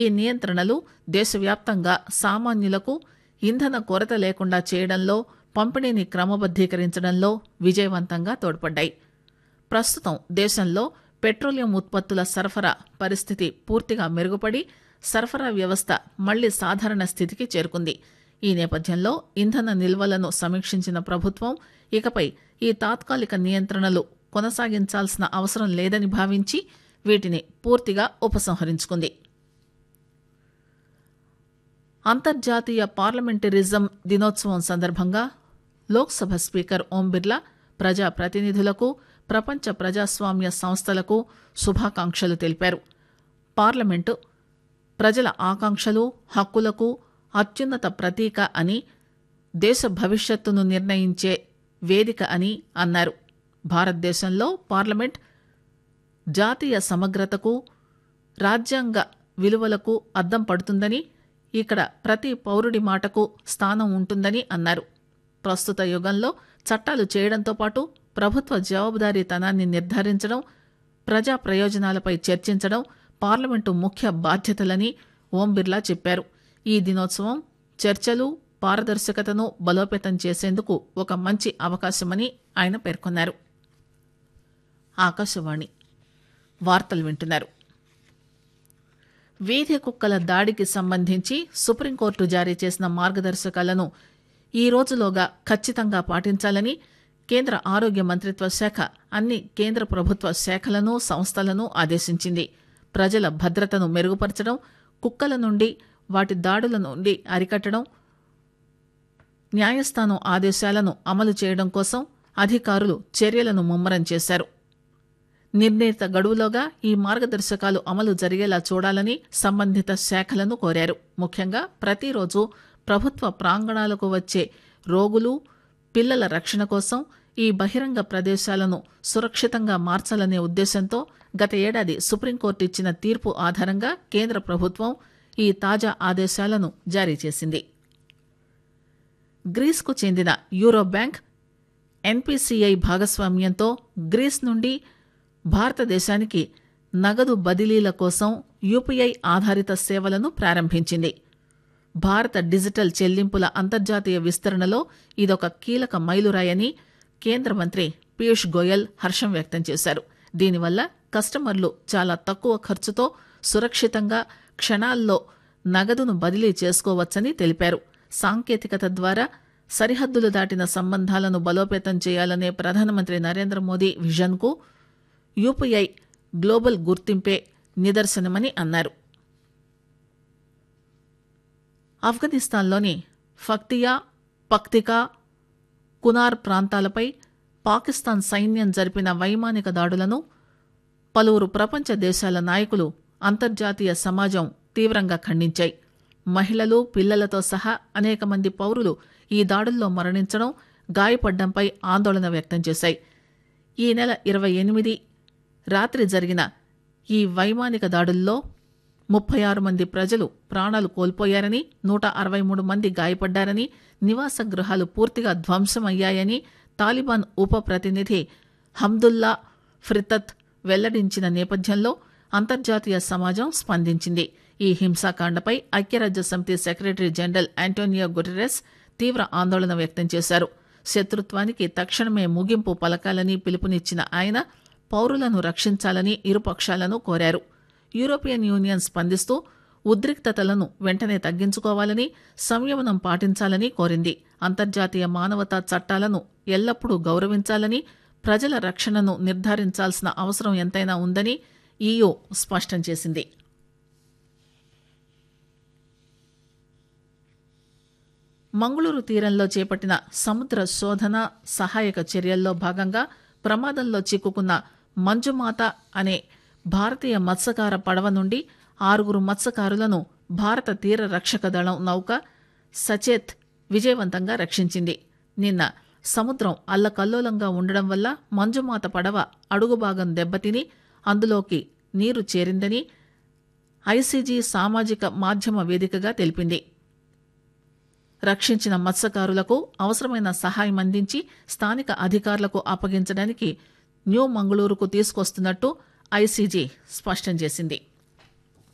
ఈ నియంత్రణలు దేశవ్యాప్తంగా సామాన్యులకు ఇంధన కొరత లేకుండా చేయడంలో పంపిణీని క్రమబద్దీకరించడంలో విజయవంతంగా తోడ్పడ్డాయి ప్రస్తుతం దేశంలో పెట్రోలియం ఉత్పత్తుల సరఫరా పరిస్థితి పూర్తిగా మెరుగుపడి సరఫరా వ్యవస్థ మళ్లీ సాధారణ స్థితికి చేరుకుంది ఈ నేపథ్యంలో ఇంధన నిల్వలను సమీక్షించిన ప్రభుత్వం ఇకపై ఈ తాత్కాలిక నియంత్రణలు కొనసాగించాల్సిన అవసరం లేదని భావించి వీటిని పూర్తిగా ఉపసంహరించుకుంది అంతర్జాతీయ పార్లమెంటరిజం దినోత్సవం సందర్భంగా లోక్సభ స్పీకర్ ఓం బిర్లా ప్రజా ప్రతినిధులకు ప్రపంచ ప్రజాస్వామ్య సంస్థలకు శుభాకాంక్షలు తెలిపారు పార్లమెంటు ప్రజల ఆకాంక్షలు హక్కులకు అత్యున్నత ప్రతీక అని దేశ భవిష్యత్తును నిర్ణయించే వేదిక అని అన్నారు భారతదేశంలో పార్లమెంట్ జాతీయ సమగ్రతకు రాజ్యాంగ విలువలకు అద్దం పడుతుందని ఇక్కడ ప్రతి పౌరుడి మాటకు స్థానం ఉంటుందని అన్నారు ప్రస్తుత యుగంలో చట్టాలు చేయడంతో పాటు ప్రభుత్వ జవాబుదారీతనాన్ని నిర్ధారించడం ప్రజా ప్రయోజనాలపై చర్చించడం పార్లమెంటు ముఖ్య బాధ్యతలని ఓం బిర్లా చెప్పారు ఈ దినోత్సవం చర్చలు పారదర్శకతను బలోపేతం చేసేందుకు ఒక మంచి అవకాశమని ఆయన పేర్కొన్నారు ఆకాశవాణి వార్తలు వింటున్నారు వీధి కుక్కల దాడికి సంబంధించి సుప్రీంకోర్టు జారీ చేసిన మార్గదర్శకాలను ఈ రోజులోగా ఖచ్చితంగా పాటించాలని కేంద్ర ఆరోగ్య మంత్రిత్వ శాఖ అన్ని కేంద్ర ప్రభుత్వ శాఖలను సంస్థలను ఆదేశించింది ప్రజల భద్రతను మెరుగుపరచడం కుక్కల నుండి వాటి దాడుల నుండి అరికట్టడం న్యాయస్థానం ఆదేశాలను అమలు చేయడం కోసం అధికారులు చర్యలను ముమ్మరం చేశారు నిర్ణీత గడువులోగా ఈ మార్గదర్శకాలు అమలు జరిగేలా చూడాలని సంబంధిత శాఖలను కోరారు ముఖ్యంగా ప్రతిరోజు ప్రభుత్వ ప్రాంగణాలకు వచ్చే రోగులు పిల్లల రక్షణ కోసం ఈ బహిరంగ ప్రదేశాలను సురక్షితంగా మార్చాలనే ఉద్దేశంతో గత ఏడాది సుప్రీంకోర్టు ఇచ్చిన తీర్పు ఆధారంగా కేంద్ర ప్రభుత్వం ఈ తాజా ఆదేశాలను జారీ చేసింది గ్రీస్కు చెందిన యూరో బ్యాంక్ ఎన్పిసిఐ భాగస్వామ్యంతో గ్రీస్ నుండి భారతదేశానికి నగదు బదిలీల కోసం యూపీఐ ఆధారిత సేవలను ప్రారంభించింది భారత డిజిటల్ చెల్లింపుల అంతర్జాతీయ విస్తరణలో ఇదొక కీలక మైలురాయని కేంద్ర మంత్రి పీయూష్ గోయల్ హర్షం వ్యక్తం చేశారు దీనివల్ల కస్టమర్లు చాలా తక్కువ ఖర్చుతో సురక్షితంగా క్షణాల్లో నగదును బదిలీ చేసుకోవచ్చని తెలిపారు సాంకేతికత ద్వారా సరిహద్దులు దాటిన సంబంధాలను బలోపేతం చేయాలనే ప్రధానమంత్రి నరేంద్ర మోదీ విజన్కు యూపీఐ గ్లోబల్ గుర్తింపే నిదర్శనమని అన్నారు ఆఫ్ఘనిస్తాన్లోని ఫక్తియా పక్తికా కునార్ ప్రాంతాలపై పాకిస్తాన్ సైన్యం జరిపిన వైమానిక దాడులను పలువురు ప్రపంచ దేశాల నాయకులు అంతర్జాతీయ సమాజం తీవ్రంగా ఖండించాయి మహిళలు పిల్లలతో సహా అనేక మంది పౌరులు ఈ దాడుల్లో మరణించడం గాయపడ్డంపై ఆందోళన వ్యక్తం చేశాయి ఈ నెల ఇరవై ఎనిమిది రాత్రి జరిగిన ఈ వైమానిక దాడుల్లో ముప్పై ఆరు మంది ప్రజలు ప్రాణాలు కోల్పోయారని నూట అరవై మూడు మంది గాయపడ్డారని నివాస గృహాలు పూర్తిగా ధ్వంసమయ్యాయని తాలిబాన్ ఉప ప్రతినిధి హమ్దుల్లా ఫ్రితత్ వెల్లడించిన నేపథ్యంలో అంతర్జాతీయ సమాజం స్పందించింది ఈ హింసాకాండపై ఐక్యరాజ్య సమితి సెక్రటరీ జనరల్ ఆంటోనియో గుటెరెస్ తీవ్ర ఆందోళన వ్యక్తం చేశారు శత్రుత్వానికి తక్షణమే ముగింపు పలకాలని పిలుపునిచ్చిన ఆయన పౌరులను రక్షించాలని ఇరుపక్షాలను కోరారు యూరోపియన్ యూనియన్ స్పందిస్తూ ఉద్రిక్తతలను వెంటనే తగ్గించుకోవాలని సంయమనం పాటించాలని కోరింది అంతర్జాతీయ మానవతా చట్టాలను ఎల్లప్పుడూ గౌరవించాలని ప్రజల రక్షణను నిర్ధారించాల్సిన అవసరం ఎంతైనా ఉందని ఈయూ స్పష్టం చేసింది మంగుళూరు తీరంలో చేపట్టిన సముద్ర శోధన సహాయక చర్యల్లో భాగంగా ప్రమాదంలో చిక్కుకున్న మంజుమాత అనే భారతీయ మత్స్యకార పడవ నుండి ఆరుగురు మత్స్యకారులను భారత తీర రక్షక దళం నౌక సచేత్ విజయవంతంగా రక్షించింది నిన్న సముద్రం అల్లకల్లోలంగా ఉండడం వల్ల మంజుమాత పడవ అడుగు భాగం దెబ్బతిని అందులోకి నీరు చేరిందని ఐసీజీ సామాజిక మాధ్యమ వేదికగా తెలిపింది రక్షించిన మత్స్యకారులకు అవసరమైన సహాయం అందించి స్థానిక అధికారులకు అప్పగించడానికి న్యూ మంగళూరుకు తీసుకొస్తున్నట్టు ఐసీజీ స్పష్టం చేసింది